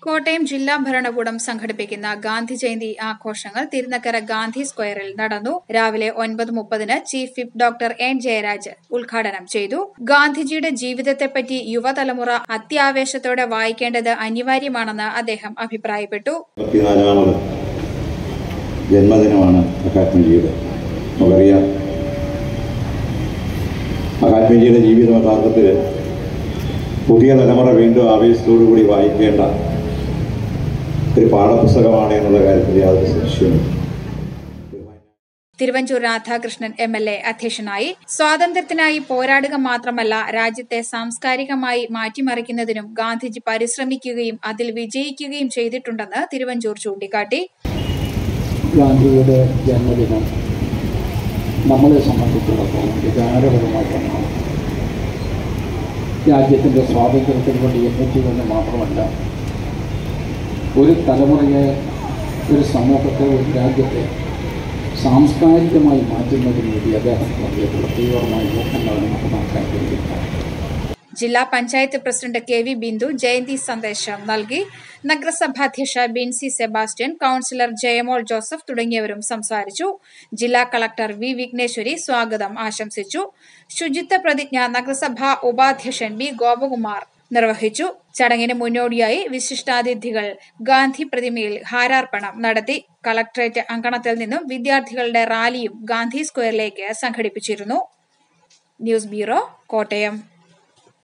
കോട്ടയം ജില്ലാ ഭരണകൂടം സംഘടിപ്പിക്കുന്ന ഗാന്ധി ജയന്തി ആഘോഷങ്ങൾ തിരുനക്കര ഗാന്ധി സ്ക്വയറിൽ നടന്നു രാവിലെ ഒൻപത് മുപ്പതിന് chief whip doctor N Jayaraj ഉദ്ഘാടനം ചെയ്തു ഗാന്ധിജിയുടെ ജീവിതത്തെപ്പറ്റി യുവതലമുറ അത്യാവേശത്തോടെ വായിക്കേണ്ടത് അനിവാര്യമാണെന്ന് അദ്ദേഹം അഭിപ്രായപ്പെട്ടു ഇരുപത്തിനാലാമത് ജന്മദിനമാണ് മഹാത്മജിയുടെ നമുക്കറിയാം മഹാത്മജിയുടെ ജീവിതം യഥാർത്ഥത്തിൽ പുതിയ തലമുറ വീണ്ടും ആവേശത്തോടു കൂടി വായിക്കേണ്ട ഒരു പാഠപുസ്തകമാണ് എന്നുള്ള കാര്യത്തിൽ യാതൊരു സംശയവും Thiruvanchoor Radhakrishnan M L A അധ്യക്ഷനായി സ്വാതന്ത്ര്യത്തിനായി പോരാടുക മാത്രമല്ല രാജ്യത്തെ സാംസ്കാരികമായി മാറ്റിമറിക്കുന്നതിനും ഗാന്ധിജി പരിശ്രമിക്കുകയും അതിൽ വിജയിക്കുകയും ചെയ്തിട്ടുണ്ടെന്ന് തിരുവഞ്ചൂർ ചൂണ്ടിക്കാട്ടി ഗാന്ധിയുടെ ജന്മദിനം നമ്മളെ സംബന്ധിച്ചിടത്തോളം വികാരപരമായിട്ടാണ് രാജ്യത്തിൻ്റെ സ്വാതന്ത്ര്യത്തിന് വേണ്ടി എത്തിച്ചതെന്ന് മാത്രമല്ല ഒരു തലമുറയെ ഒരു സമൂഹത്തെ ഒരു രാജ്യത്തെ സാംസ്കാരികമായി മാറ്റുന്നതിന് വേണ്ടി അദ്ദേഹം നടത്തിയിട്ടുള്ള തീവ്രമായ യത്നങ്ങൾ നമുക്ക് നടക്കാൻ കഴിയില്ല ജില്ലാ panchayat president K V Bindu Jayanti സന്ദേശം നൽകി നഗരസഭാധ്യക്ഷ ബിൻസി സെബാസ്റ്റ്യൻ കൌൺസിലർ ജയമോൾ ജോസഫ് തുടങ്ങിയവരും സംസാരിച്ചു ജില്ലാ കളക്ടർ വി വിഘ്നേശ്വരി സ്വാഗതം ആശംസിച്ചു ശുചിത്വ പ്രതിജ്ഞ നഗരസഭാ ഉപാധ്യക്ഷൻ ബി ഗോപകുമാർ നിർവഹിച്ചു ചടങ്ങിന് മുന്നോടിയായി വിശിഷ്ടാതിഥികൾ ഗാന്ധി പ്രതിമയിൽ ഹാരാർപ്പണം നടത്തി കളക്ടറേറ്റ് അങ്കണത്തിൽ നിന്നും വിദ്യാർത്ഥികളുടെ റാലിയും ഗാന്ധി സ്ക്വയറിലേക്ക് സംഘടിപ്പിച്ചിരുന്നു ന്യൂസ് ബ്യൂറോ കോട്ടയം